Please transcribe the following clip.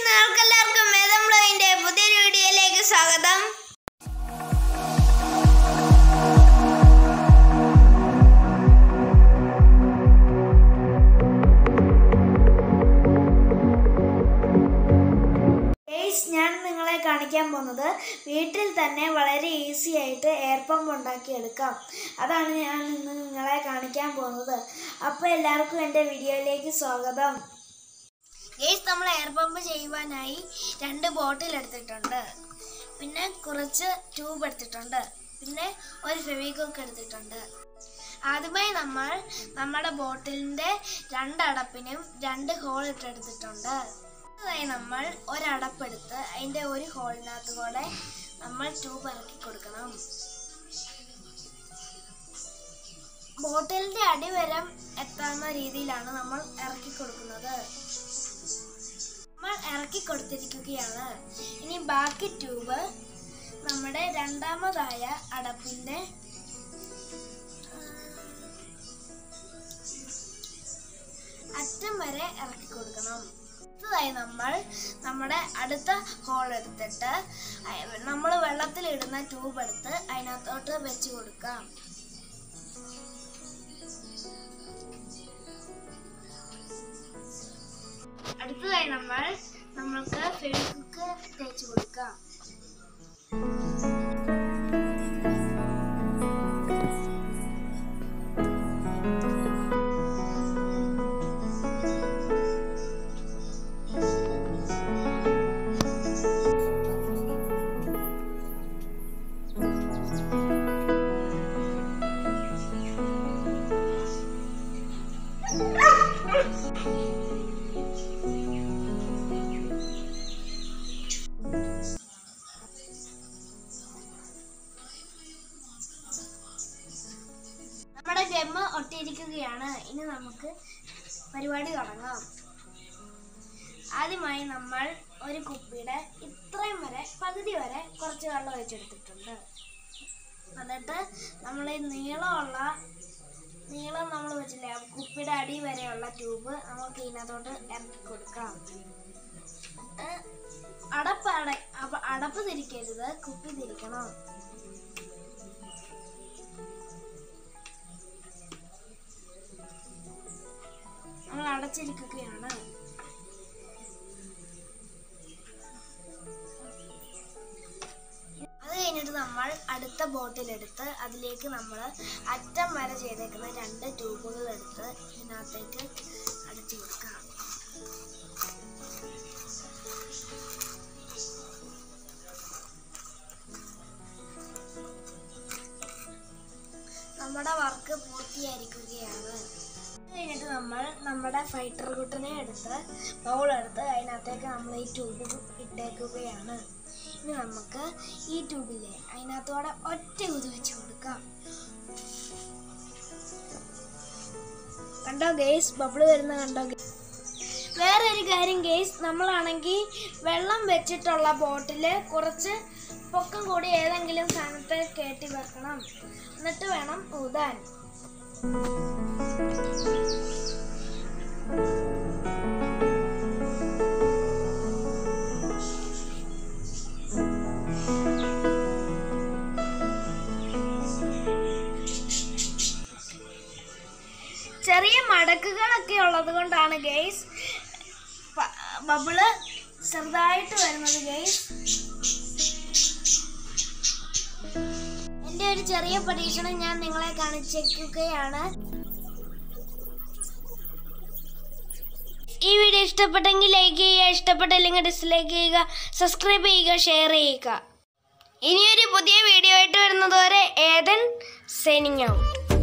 നിങ്ങൾക്കെല്ലാവർക്കും വേദം ബ്ലോഗിന്റെ പുതിയൊരു വീഡിയോയിലേക്ക് സ്വാഗതം ഗൈസ് ഞാൻ നിങ്ങളെ കാണിക്കാൻ പോകുന്നത് വീട്ടിൽ തന്നെ വളരെ ഈസി ആയിട്ട് എയർ പമ്പ് ഉണ്ടാക്കിയെടുക്കാം അതാണ് ഞാൻ ഇന്ന് നിങ്ങളെ കാണിക്കാൻ പോകുന്നത് അപ്പോൾ എല്ലാവർക്കും എൻ്റെ വീഡിയോയിലേക്ക് സ്വാഗതം ഗൈസ് നമ്മൾ എയർ പമ്പ് ചെയ്യുവാനായി രണ്ട് ബോട്ടിൽ എടുത്തിട്ടുണ്ട് പിന്നെ കുറച്ച് ട്യൂബ് എടുത്തിട്ടുണ്ട് പിന്നെ ഒരു ഫെവിക്കോക്ക് എടുത്തിട്ടുണ്ട് ആദ്യമായി നമ്മൾ നമ്മുടെ ബോട്ടിലിൻ്റെ രണ്ടടപ്പിനും രണ്ട് ഹോൾ ഇട്ടെടുത്തിട്ടുണ്ട് അടുത്തതായി നമ്മൾ ഒരടപ്പെടുത്ത് അതിൻ്റെ ഒരു ഹോളിനകത്ത് കൂടെ നമ്മൾ ട്യൂബ് ഇറക്കി കൊടുക്കണം ബോട്ടിലിൻ്റെ അടിവരം എത്താവുന്ന രീതിയിലാണ് നമ്മൾ ഇറക്കി കൊടുക്കുന്നത് നമ്മൾ ഇറക്കി കൊടുത്തിരിക്കുകയാണ് ഇനി ബാക്കി ട്യൂബ് നമ്മുടെ രണ്ടാമതായ അടപ്പിൻ്റെ അറ്റം വരെ ഇറക്കി കൊടുക്കണം അടുത്തതായി നമ്മൾ നമ്മുടെ അടുത്ത ഹോൾ എടുത്തിട്ട് നമ്മൾ വെള്ളത്തിലിടുന്ന ട്യൂബ് എടുത്ത് അതിനകത്തോട്ട് വെച്ച് കൊടുക്കാം അടുത്തതായി നമ്മൾ നമ്മൾക്ക് ഫെവിക്വിക്ക് തേച്ച് കൊടുക്കാം നമ്മുടെ ഗമ്മ് ഒട്ടിയിരിക്കുകയാണ് ഇനി നമുക്ക് പരിപാടി തുടങ്ങാം ആദ്യമായി നമ്മൾ ഒരു കുപ്പിയുടെ ഇത്രയും വരെ പകുതി വരെ കുറച്ച് വെള്ളം ഒഴിച്ചെടുത്തിട്ടുണ്ട് എന്നിട്ട് നമ്മൾ ഈ നീളമുള്ള നീളം നമ്മൾ വെച്ചില്ലേ ആ കുപ്പിയുടെ അടി വരെയുള്ള ട്യൂബ് നമുക്ക് ഇതിനകത്തോട്ട് ഇറക്കി കൊടുക്കാം എന്നിട്ട് അടപ്പ് അട അപ്പ- അടപ്പ് തിരിക്കരുത് കുപ്പി തിരിക്കണം നമ്മൾ അടച്ചിരിക്കുകയാണ് അത് കഴിഞ്ഞിട്ട് നമ്മൾ അടുത്ത ബോട്ടിലെടുത്ത് അതിലേക്ക് നമ്മൾ അറ്റം വരെ ചെയ്തേക്കുന്ന രണ്ട് ട്യൂബുകൾ എടുത്ത് ഇതിനകത്തേക്ക് അടച്ചു കൊടുക്കാം നമ്മുടെ വർക്ക് പൂർത്തിയായിരിക്കുകയാണ് അത് കഴിഞ്ഞിട്ട് നമ്മൾ നമ്മുടെ ഫൈറ്റർ കുട്ടനെ എടുത്ത് ബൗൾ എടുത്ത് അതിനകത്തേക്ക് നമ്മൾ ഈ ട്യൂബ് ഇട്ടേക്കുകയാണ് ഇനി നമുക്ക് ഈ ട്യൂബിലെ അതിനകത്തോടെ ഒറ്റ കുതി വെച്ച് കൊടുക്കാം കണ്ടോ ഗേസ് ബബിള് വരുന്ന കണ്ടോ ഗെയ്സ്? വേറെ ഒരു കാര്യം ഗേസ് നമ്മളാണെങ്കിൽ വെള്ളം വെച്ചിട്ടുള്ള ബോട്ടിൽ കുറച്ച് പൊക്കം കൂടി ഏതെങ്കിലും സ്ഥാനത്ത് കയറ്റി വെക്കണം എന്നിട്ട് വേണം ഊതാൻ ചെറിയ മടക്കുകളൊക്കെ ഉള്ളത് കൊണ്ടാണ് ഗെയ്സ് ബബിള് ചെറുതായിട്ട് വരുന്നത് ഗെയ്സ് എൻ്റെ ഒരു ചെറിയ പരീക്ഷണം ഞാൻ നിങ്ങളെ കാണിച്ചേക്കുകയാണ് ഈ വീഡിയോ ഇഷ്ടപ്പെട്ടെങ്കിൽ ലൈക്ക് ചെയ്യുക ഇഷ്ടപ്പെട്ടില്ലെങ്കിൽ ഡിസ്ലൈക്ക് ചെയ്യുക സബ്സ്ക്രൈബ് ചെയ്യുക ഷെയർ ചെയ്യുക ഇനിയൊരു പുതിയ വീഡിയോ ആയിട്ട് വരുന്നതുവരെ ഏതൻ സൈനിങ് ഔട്ട്